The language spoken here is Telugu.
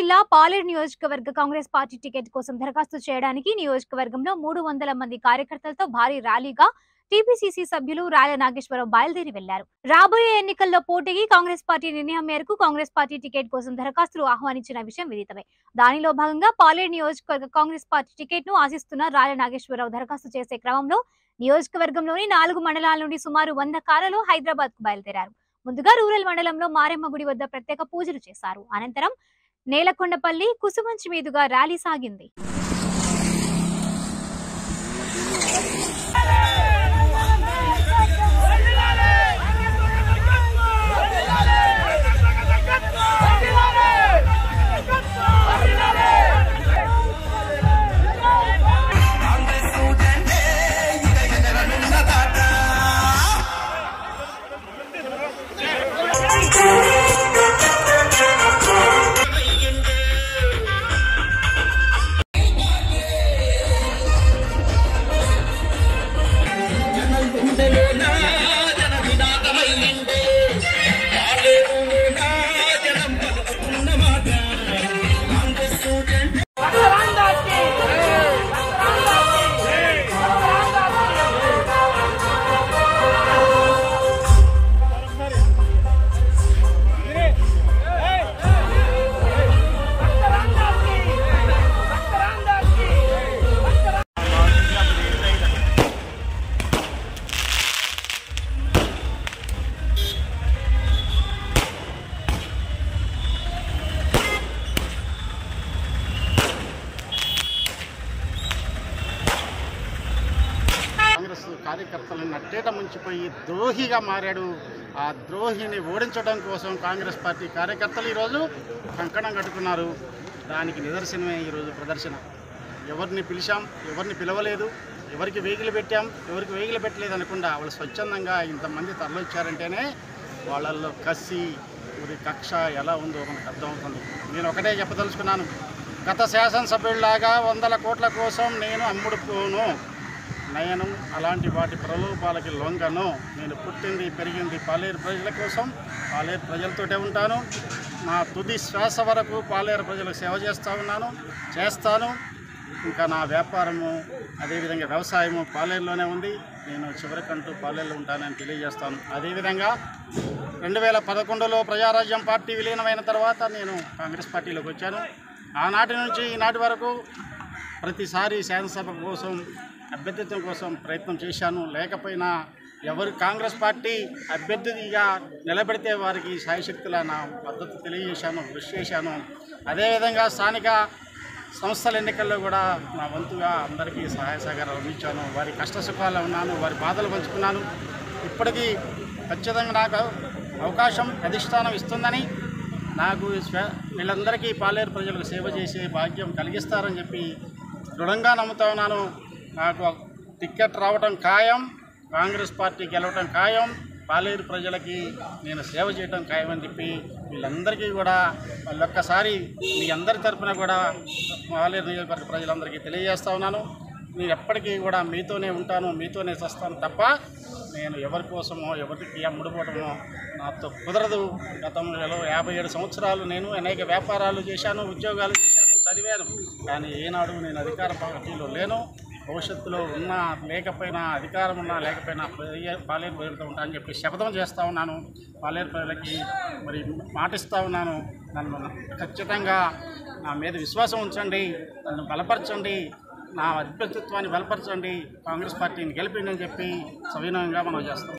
జిల్లా పాలేరు నియోజకవర్గ కాంగ్రెస్ పార్టీ టికెట్ కోసం దరఖాస్తు చేయడానికి నియోజకవర్గంలో మూడు వందల మంది కార్యకర్తలతో భారీ ర్యాలీగా టీపీసీసీ సభ్యులు రాయల నాగేశ్వరరావు బయలుదేరి వెళ్లారు రాబోయే ఎన్నికల్లో పోటీకి కాంగ్రెస్ పార్టీ నిర్ణయం మేరకు కాంగ్రెస్ పార్టీ టికెట్ కోసం దరఖాస్తులు ఆహ్వానించిన విషయం విదితమే దానిలో భాగంగా పాలేరు నియోజకవర్గ కాంగ్రెస్ పార్టీ టికెట్ ను ఆశిస్తున్న రాయల నాగేశ్వరరావు దరఖాస్తు చేసే క్రమంలో నియోజకవర్గంలోని నాలుగు మండలాల నుండి సుమారు వంద కార్లలో హైదరాబాద్ కు బయలుదేరారు ముందుగా రూరల్ మండలంలో మారెమ్మ గుడి వద్ద ప్రత్యేక పూజలు చేశారు అనంతరం నేలకొండపల్లి కుసుమంచి మీదుగా ర్యాలీ సాగింది కాంగ్రెస్ కార్యకర్తలను నట్టేట ముంచిపోయి ద్రోహిగా మారాడు ఆ ద్రోహిని ఓడించడం కోసం కాంగ్రెస్ పార్టీ కార్యకర్తలు ఈరోజు కంకణం కట్టుకున్నారు దానికి నిదర్శనమే ఈరోజు ప్రదర్శన ఎవరిని పిలిచాం ఎవరిని పిలవలేదు ఎవరికి వేగిలు పెట్టాం ఎవరికి వేగిలు పెట్టలేదు అనకుండా వాళ్ళు స్వచ్ఛందంగా ఇంతమంది తరలిచ్చారంటేనే వాళ్ళల్లో కసి మరి కక్ష ఎలా ఉందో మనకు అర్థమవుతుంది నేను ఒకటే చెప్పదలుచుకున్నాను గత శాసనసభ్యుల్లాగా వందల కోట్ల కోసం నేను అమ్ముడుపోను నేను అలాంటి వాటి ప్రలోభాలకి లొంగను నేను పుట్టింది పెరిగింది పాలేరు ప్రజల కోసం పాలేరు ప్రజలతోటే ఉంటాను నా తుది శ్వాస వరకు పాలేరు ప్రజలకు సేవ చేస్తూ ఉన్నాను చేస్తాను ఇంకా నా వ్యాపారము అదేవిధంగా వ్యవసాయము పాలేరులోనే ఉంది నేను చివరికంటూ పాలేరులో ఉంటానని తెలియజేస్తాను అదేవిధంగా రెండు వేల పదకొండులో ప్రజారాజ్యం పార్టీ విలీనమైన తర్వాత నేను కాంగ్రెస్ పార్టీలోకి వచ్చాను ఆనాటి నుంచి ఈనాటి వరకు ప్రతిసారి శాసనసభ కోసం అభ్యర్థిత్వం కోసం ప్రయత్నం చేశాను లేకపోయినా ఎవరు కాంగ్రెస్ పార్టీ అభ్యర్థిగా నిలబెడితే వారికి సాయశక్తుల నా మద్దతు తెలియజేశాను కృషి చేశాను అదేవిధంగా స్థానిక సంస్థల ఎన్నికల్లో కూడా నా వంతుగా అందరికీ సహాయ సహకారాలు అందించాను వారి కష్ట సుఖాలు ఉన్నాను వారి బాధలు పంచుకున్నాను ఇప్పటికీ ఖచ్చితంగా నాకు అవకాశం అధిష్టానం ఇస్తుందని నాకు స్వ- వీళ్ళందరికీ పాలేరు ప్రజలకు సేవ చేసే భాగ్యం కలిగిస్తారని చెప్పి దృఢంగా నమ్ముతా ఉన్నాను నాకు టికెట్ రావటం ఖాయం కాంగ్రెస్ పార్టీ గెలవటం ఖాయం పాలేరు ప్రజలకి నేను సేవ చేయటం ఖాయమని చెప్పి వీళ్ళందరికీ కూడా వాళ్ళొక్కసారి మీ అందరి తరపున కూడా పాలేరు నియోజకవర్గ ప్రజలందరికీ తెలియజేస్తా ఉన్నాను నేను ఎప్పటికీ కూడా మీతోనే ఉంటాను మీతోనే చస్తాను తప్ప నేను ఎవరి కోసమో ఎవరికి అమ్ముడుపోవటమో నాతో కుదరదు గతంలో యాభై ఏడు సంవత్సరాలు నేను అనేక వ్యాపారాలు చేశాను ఉద్యోగాలు చేశాను చదివాను కానీ ఏనాడు నేను అధికార పార్టీలో లేను భవిష్యత్తులో ఉన్నా లేకపోయినా అధికారం ఉన్నా లేకపోయినా ప్రజ- పాలేరు ప్రజలతో ఉంటా అని చెప్పి శపథం చేస్తూ ఉన్నాను పాలేరు ప్రజలకి మరి మాటిస్తూ ఉన్నాను నన్ను ఖచ్చితంగా నా మీద విశ్వాసం ఉంచండి నన్ను బలపరచండి నా అభ్యర్థిత్వాన్ని బలపరచండి కాంగ్రెస్ పార్టీని గెలిపిండి అని చెప్పి సవినయంగా మనం చేస్తాం